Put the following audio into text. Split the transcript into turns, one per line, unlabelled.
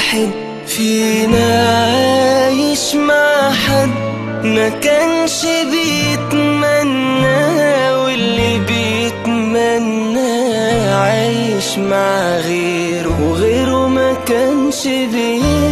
واحد فينا عايش مع حد ما كانش بيتمنى واللي بيتمنى عايش مع غيره وغيره ما كانش بيتمنى